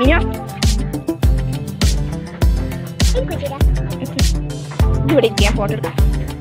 മിനു ഇവിടെ ഇരിക്കാം ഫോട്ടോ എടുക്കാം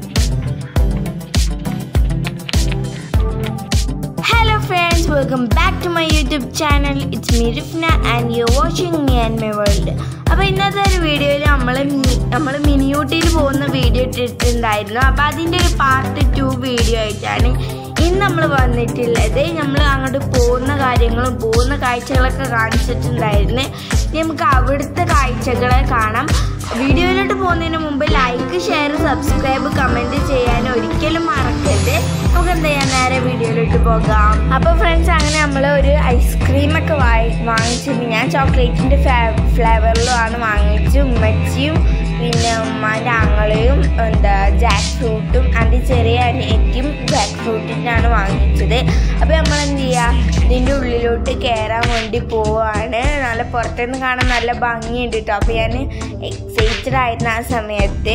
Hello friends, welcome back to my YouTube channel. It's me Rifna and you're watching me and my world. അപ്പോൾ ഇന്നത്തെ ഒരു വീഡിയോയിൽ നമ്മൾ നമ്മൾ മിനിയൂട്ടിയിൽ പോകുന്ന വീഡിയോ ഇട്ടിട്ടുണ്ടായിരുന്നു അപ്പോൾ അതിൻ്റെ ഒരു പാർട്ട് ടു വീഡിയോ ആയിട്ടാണ് ഇന്ന് നമ്മൾ വന്നിട്ടുള്ളത് നമ്മൾ അങ്ങോട്ട് പോകുന്ന കാര്യങ്ങളും പോകുന്ന കാഴ്ചകളൊക്കെ കാണിച്ചിട്ടുണ്ടായിരുന്നു ഇനി നമുക്ക് അവിടുത്തെ കാഴ്ചകളെ കാണാം വീഡിയോയിലോട്ട് പോകുന്നതിന് മുമ്പ് ലൈക്ക് ഷെയർ സബ്സ്ക്രൈബ് കമൻറ്റ് ചെയ്യാൻ ഒരിക്കലും മറക്കരുത് നമുക്ക് എന്താ ചെയ്യാൻ നേരെ വീഡിയോയിലോട്ട് പോകാം അപ്പോൾ ഫ്രണ്ട്സ് അങ്ങനെ നമ്മൾ ഒരു ഐസ്ക്രീം ഒക്കെ വാങ്ങി വാങ്ങിച്ചിട്ടുണ്ട് ഞാൻ ചോക്ലേറ്റിൻ്റെ ഫ്ലേവറിലുമാണ് വാങ്ങിച്ചു ഉമ്മച്ചിയും പിന്നെ ഉമ്മാൻ്റെ ആങ്ങളെയും എന്താ ജാക്ക് ഫ്രൂട്ടും അതിൻ്റെ ചെറിയ അനിയത്തിയും ജാക്ക് ഫ്രൂട്ടിൻ്റാണ് വാങ്ങിച്ചത് അപ്പോൾ നമ്മൾ എന്ത് ചെയ്യുക ഇതിൻ്റെ ഉള്ളിലോട്ട് കയറാൻ വേണ്ടി പോവുകയാണ് നല്ല പുറത്തുനിന്ന് കാണാൻ നല്ല ഭംഗിയുണ്ട് കേട്ടോ അപ്പോൾ ഞാൻ എക്സൈറ്റഡ് ആയിരുന്നു ആ സമയത്ത്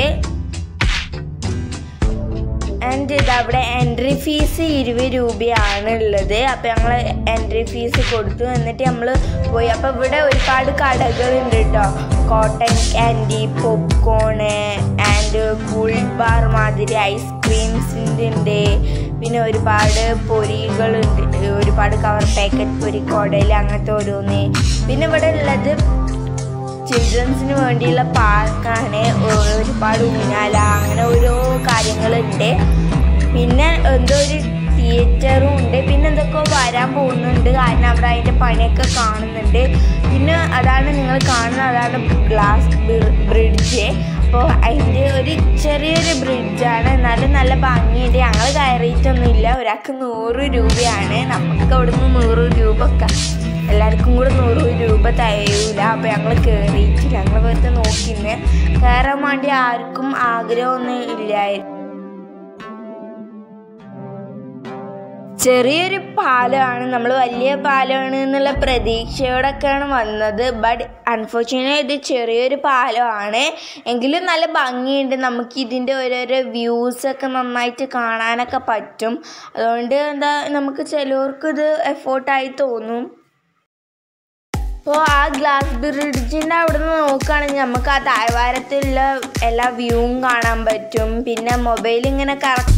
ആൻഡ് ഇത് അവിടെ എൻട്രി ഫീസ് ഇരുപത് രൂപയാണ് ഉള്ളത് അപ്പോൾ ഞങ്ങൾ എൻട്രി ഫീസ് കൊടുത്തു എന്നിട്ട് നമ്മൾ പോയി അപ്പോൾ ഇവിടെ ഒരുപാട് കടകളുണ്ട് കേട്ടോ cotton candy popcorn and cool bar മാതിരി ഐസ്ക്രീംസിൻ്റെ ഉണ്ട് പിന്നെ ഒരുപാട് പൊരികളുണ്ട് ഒരുപാട് കവർ പാക്കറ്റ് പൊരി കുടയിൽ അങ്ങനത്തെ ഓരോന്ന് പിന്നെ ഇവിടെ ഉള്ളത് ചിൽഡ്രൻസിന് വേണ്ടിയുള്ള പാർക്കാണ് ഒരുപാട് ഊഞ്ഞാല അങ്ങനെ ഓരോ കാര്യങ്ങളുണ്ട് പിന്നെ എന്തോ ഒരു തിയേറ്ററും ഉണ്ട് പിന്നെ എന്തൊക്കെയോ വരാൻ പോകുന്നുണ്ട് കാരണം അവിടെ അതിൻ്റെ പണിയൊക്കെ കാണുന്നുണ്ട് പിന്നെ അതാണ് നിങ്ങൾ കാണുന്നത് അതാണ് ഗ്ലാസ് ബ്രിഡ്ജ് അപ്പോൾ അതിൻ്റെ ഒരു ചെറിയൊരു ബ്രിഡ്ജാണ് എന്നാലും നല്ല ഭംഗിയുണ്ട് ഞങ്ങൾ കയറിയിട്ടൊന്നുമില്ല ഒരാൾക്ക് നൂറ് രൂപയാണ് നമുക്ക് അവിടുന്ന് നൂറ് രൂപ ഒക്കെ എല്ലാവർക്കും കൂടെ നൂറ് രൂപ തരൂല അപ്പോൾ ഞങ്ങൾ കയറിയിട്ടില്ല ഞങ്ങൾ വെറുതെ നോക്കിന്ന് കയറാൻ വേണ്ടി ആർക്കും ആഗ്രഹമൊന്നും ഇല്ലായിരുന്നു ചെറിയൊരു പാലമാണ് നമ്മൾ വലിയ പാലമാണ് എന്നുള്ള പ്രതീക്ഷയോടൊക്കെയാണ് വന്നത് ബട്ട് അൺഫോർച്ചുനേറ്റ്ലി ഇത് ചെറിയൊരു പാലമാണ് എങ്കിലും നല്ല ഭംഗിയുണ്ട് നമുക്ക് ഇതിൻ്റെ ഓരോരോ വ്യൂസൊക്കെ നന്നായിട്ട് കാണാനൊക്കെ പറ്റും അതുകൊണ്ട് എന്താ നമുക്ക് ചിലവർക്ക് ഇത് എഫോർട്ടായി തോന്നും അപ്പോൾ ആ ഗ്ലാസ് ബ്രിഡ്ജിൻ്റെ അവിടെ നിന്ന് നോക്കുകയാണെങ്കിൽ നമുക്ക് ആ താഴ്വാരത്തിലുള്ള എല്ലാ വ്യൂവും കാണാൻ പറ്റും പിന്നെ മൊബൈൽ ഇങ്ങനെ കറക്റ്റ്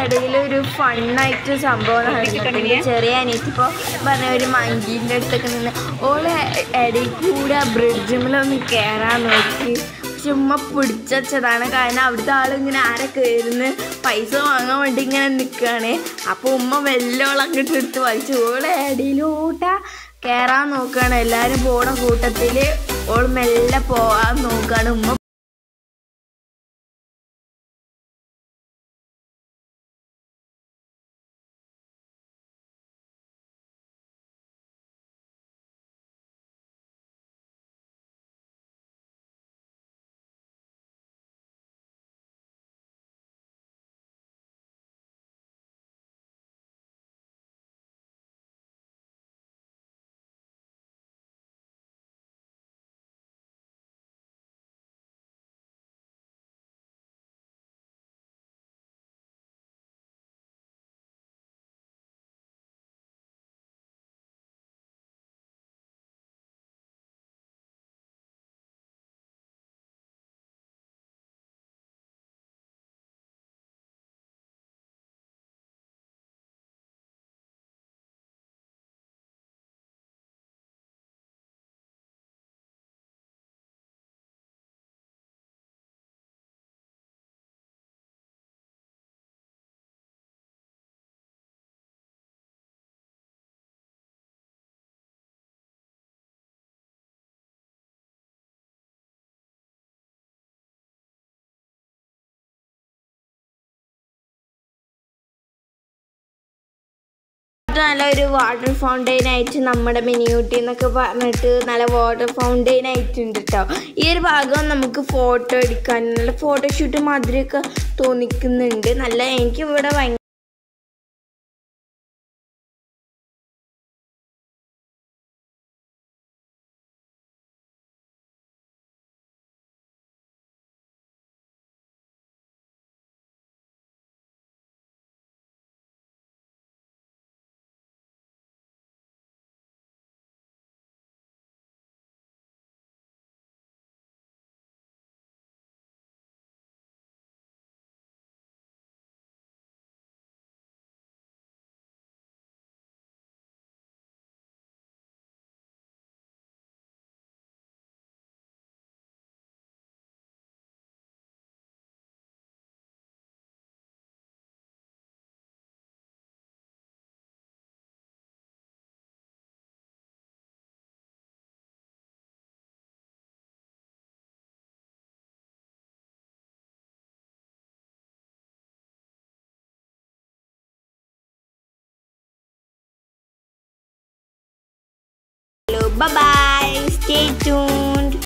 ഇടയിൽ ഒരു ഫണ്ണായിട്ട് സംഭവം നടന്നിട്ടുണ്ട് ചെറിയ അനിയത്തി ഇപ്പോൾ പറഞ്ഞ ഒരു മങ്കീൻ്റെ അടുത്തൊക്കെ നിന്ന് ഓളെ ഇടയിൽ കൂടെ ബ്രിഡ്ജിമിലൊന്ന് കയറാൻ നോക്കി പക്ഷെ ഉമ്മ പിടിച്ചതാണ് കാരണം അവിടുത്തെ ആളിങ്ങനെ ആരെ കയറുന്ന് പൈസ വാങ്ങാൻ വേണ്ടി ഇങ്ങനെ നിൽക്കുകയാണ് അപ്പോൾ ഉമ്മ വെല്ലോളം അങ്ങോട്ട് എടുത്ത് വലിച്ചു ഓളെ ഇടയിലോട്ടാ കയറാൻ നോക്കുകയാണ് എല്ലാവരും പോണ കൂട്ടത്തിൽ ഓൾ മെല്ലെ പോകാൻ നോക്കുകയാണ് ഉമ്മ നല്ലൊരു വാട്ടർ ഫൗണ്ടെയിൻ ആയിട്ട് നമ്മുടെ മിനിയൂട്ടി എന്നൊക്കെ പറഞ്ഞിട്ട് നല്ല വാട്ടർ ഫൗണ്ടെയിൻ ആയിട്ടുണ്ട് കേട്ടോ ഈ ഒരു ഭാഗം നമുക്ക് ഫോട്ടോ എടുക്കാൻ നല്ല ഫോട്ടോഷൂട്ട് മാതിരിയൊക്കെ തോന്നിക്കുന്നുണ്ട് നല്ല എനിക്ക് ഇവിടെ ഭയങ്കര ബൈ